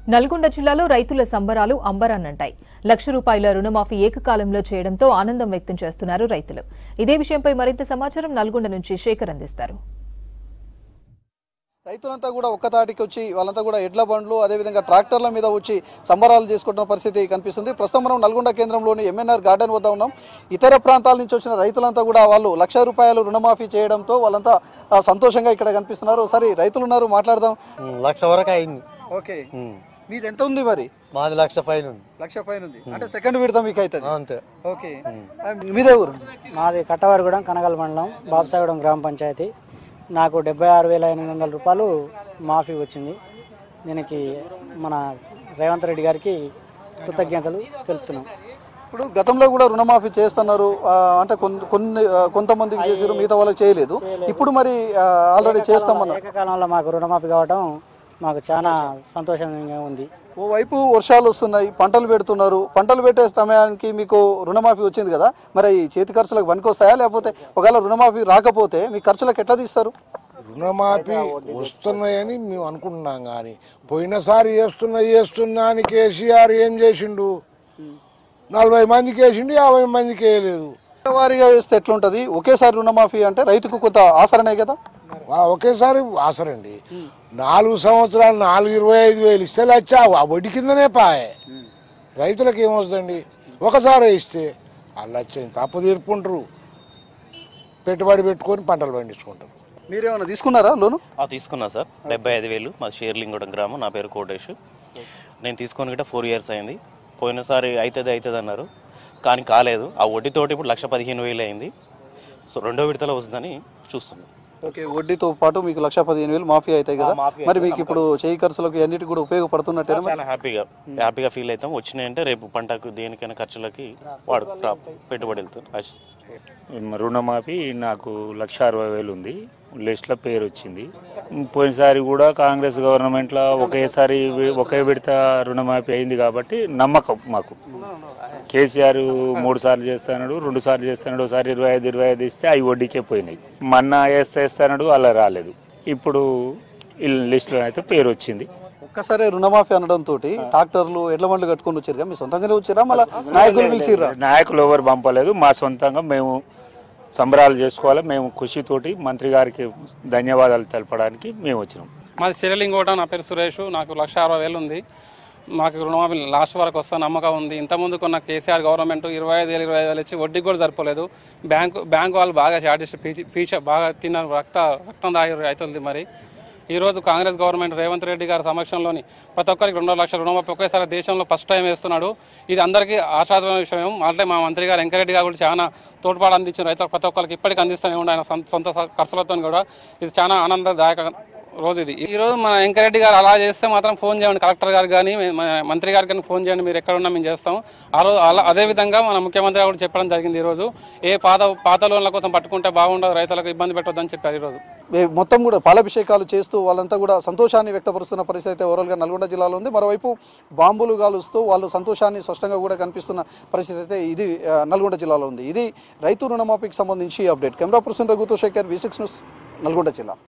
నల్గొండ జిల్లాలో రైతుల సంబరాలు అంబరాన్నంటాయి లక్ష రూపాయల రుణమాఫీ ఏకకాలంలో చేయడంతో ఆనందం వ్యక్తం చేస్తున్నారు రైతులు ఇదే విషయంపై మరింత సమాచారం నల్గొండ నుంచి శేఖర్ అందిస్తారు రైతులంతా కూడా ఒక్కతాటికి వచ్చి వాళ్ళంతా కూడా ఎడ్ల బండ్లు అదేవిధంగా ట్రాక్టర్ల మీద వచ్చి సంబరాలు చేసుకుంటున్న పరిస్థితి కనిపిస్తుంది ప్రస్తుతం మనం నల్గొండ కేంద్రంలోని ఎంఎన్ఆర్ గార్డెన్ వద్ద ఉన్నాం ఇతర ప్రాంతాల నుంచి వచ్చిన రైతులంతా కూడా వాళ్ళు లక్ష రూపాయలు రుణమాఫీ చేయడంతో వాళ్ళంతా ఆ, సంతోషంగా ఇక్కడ కనిపిస్తున్నారు సరే రైతులు ఉన్నారు మాట్లాడదాం ఉమ్, లక్ష వరకు అయింది ఓకే ఉమ్, మీది ఎంత ఉంది మరి మాది లక్ష పైన ఉంది లక్ష పైన ఉంది అంటే సెకండ్ విడత మీకు అవుతుంది అంతే ఓకే ఆ, మీదే ఊరు మాది కట్టవారిగూడెం కనగల మండలం బాబసాగూడెం గ్రామ పంచాయతీ నాకు డెబ్బై ఆరు వేల ఎనిమిది వందల రూపాయలు మాఫీ వచ్చింది దీనికి మన రేవంత్ రెడ్డి గారికి కృతజ్ఞతలు తెలుపుతున్నాం ఇప్పుడు గతంలో కూడా రుణమాఫీ చేస్తున్నారు ఆ, అంటే కొన్ని కొన్ని ఆ, కొంతమందికి చేసారు మిగతా వాళ్ళకి చేయలేదు ఇప్పుడు మరి ఆల్రెడీ చేస్తామన్నారు ఏకకాలంలో మాకు రుణమాఫీ కావడం మాకు చాలా సంతోషంగా ఉంది ఓవైపు వర్షాలు వస్తున్నాయి పంటలు పెడుతున్నారు పంటలు పెట్టే సమయానికి మీకు రుణమాఫీ వచ్చింది కదా మరి ఈ చేతి ఖర్చులకు పనికొస్తాయా లేకపోతే ఒకవేళ రుణమాఫీ రాకపోతే మీ ఖర్చులకు ఎట్లా తీస్తారు రుణమాఫీ వస్తున్నాయని మేము అనుకుంటున్నాం కానీ పోయినసారి చేస్తున్నా చేస్తున్నా అని కేసీఆర్ ఏం చేసిండు నలభై మందికి వేసిండు యాభై మందికి వేయలేదు వారిగా వేస్తే ఎట్లుంటది ఒకేసారి రుణమాఫీ అంటే రైతుకు కొంత ఆసరనే కదా ఆ ఒకేసారి ఆసరండి నాలుగు సంవత్సరాలు నాలుగు ఇరవై ఐదు వేలు ఇస్తే లచ్చ ఆ వడ్డీ కిందనే పాయే రైతులకు ఏమొస్తుందండి ఒకసారి ఇస్తే వాళ్ళు వచ్చి తప్పు తీర్పుంటారు పెట్టుబడి పెట్టుకొని పంటలు పండించుకుంటారు మీరేమైనా తీసుకున్నారా లోను ఆ, తీసుకున్నా సార్ డెబ్బై ఐదు వేలు మా షేర్లింగూడెం గ్రామం నా పేరు కోటేష్ నేను తీసుకొని గిట్ట ఫోర్ ఇయర్స్ అయింది పోయినసారి అవుతుంది అవుతుంది అన్నారు కానీ కాలేదు ఆ వడ్డీతోటి ఇప్పుడు లక్ష పదిహేను వేలు అయింది సో రెండో విడతలో వస్తుందని చూస్తున్నాం ఓకే వడ్డీతో పాటు మీకు లక్ష పదిహేను వేలు మాఫీ అవుతాయి కదా మాఫీ మరి మీకు ఇప్పుడు చేయి ఖర్చులకు అన్నిటికి కూడా ఉపయోగపడుతున్నట్టేనా మరి? చాలా హ్యాపీగా హ్యాపీగా ఫీల్ అవుతాం వచ్చినాయంటే రేపు పంటకు దేనికైనా ఖర్చులకి వాడు రా- పెట్టుబడి వెళ్తాను ఆశిస్తాను రుణమాఫీ నాకు లక్ష అరవై వేలు ఉంది లిస్ట్లో పేరు వచ్చింది పోయినసారి కూడా కాంగ్రెస్ గవర్నమెంట్లో ఒకేసారి వి- ఒకే విడత రుణమాఫీ అయింది కాబట్టి నమ్మకం మాకు కేసీఆర్ మూడు సార్లు చేస్తాడు రెండు సార్లు చేస్తాడు ఒకసారి ఇరవై ఐదు ఇరవై ఐదు ఇస్తే అవి వడ్డీకే పోయినాయి మన్నా వేస్తే ఇస్తాడు అలా రాలేదు ఇప్పుడు ఈ లిస్టులో అయితే పేరు వచ్చింది ఒక్కసారి రుణమాఫీ అనడం తోటి ట్రాక్టర్లు ఎడ్ల బండ్లు కట్టుకొని వచ్చారు మీ సొంతంగానే వచ్చారా మళ్ళీ నాయకులు పిలిచిర్రా నాయకులు ఎవరు పంపలేదు మా సొంతంగా మేము సంబరాలు చేసుకోవాలి మేము ఖుషితోటి మంత్రి గారికి ధన్యవాదాలు తెలపడానికి మేము వచ్చినాం మాది సిరలింగోట నా పేరు సురేష్ నాకు లక్ష అరవై వేలు ఉంది మాకు రుణమాఫీ లాస్ట్ వరకు వస్తా నమ్మకం ఉంది ఇంతకుముందు కొన్న కేసీఆర్ గవర్నమెంట్ ఇరవై ఐదు వేలు ఇరవై ఐదు వేలు ఇచ్చి వడ్డీ కూడా సరిపోలేదు బ్యాంకు బ్యాంకు వాళ్ళు బాగా చార్జెస్ ఫీజు ఫీచర్ బాగా తిన్నారు రక్త రక్తం దాగి అవుతుంది మరి ఈరోజు కాంగ్రెస్ గవర్నమెంట్ రేవంత్ రెడ్డి గారి సమక్షంలోని ప్రతి ఒక్కరికి రెండు లక్షల రుణమాఫీ ఒకేసారి దేశంలో ఫస్ట్ టైం వేస్తున్నాడు ఇది అందరికీ ఆశాదమైన విషయం అంటే మా మంత్రి గారు వెంకరెడ్డి గారు కూడా చాలా తోడ్పాటు అందించిన రైతులకు ప్రతి ఒక్కరికి ఇప్పటికీ అందిస్తూనే ఉండే ఆయన సొంత- సొంత ఖర్చులతో కూడా ఇది చాలా ఆనందదాయక రోజు ఇది ఈ రోజు మన వెంకరెడ్డి గారు అలా చేస్తే మాత్రం ఫోన్ చేయండి కలెక్టర్ గారు కానీ మన మంత్రి గారికి కానీ ఫోన్ చేయండి మీరు ఎక్కడ ఉన్నా మేము చేస్తాం ఆ రోజు అలా అదే విధంగా మన ముఖ్యమంత్రి గారు కూడా చెప్పడం జరిగింది ఈ రోజు ఏ పాత పాత లోన్ల కోసం పట్టుకుంటే బాగుండదు రైతులకు ఇబ్బంది పెట్టొద్దని చెప్పారు ఈ రోజు ఏ- మొత్తం కూడా పాలాభిషేకాలు చేస్తూ వాళ్ళంతా కూడా సంతోషాన్ని వ్యక్తపరుస్తున్న పరిస్థితి అయితే ఓవరాల్గా నల్గొండ జిల్లాలో ఉంది మరోవైపు బాంబులు గాలుస్తూ వాళ్ళు సంతోషాన్ని స్పష్టంగా కూడా కనిపిస్తున్న పరిస్థితి అయితే ఇది ఆ, నల్గొండ జిల్లాలో ఉంది ఇది రైతు రుణమాఫీకి సంబంధించి అప్డేట్ కెమెరా పర్సన్ రఘుతో Shekhar V six news Nalgonda జిల్లా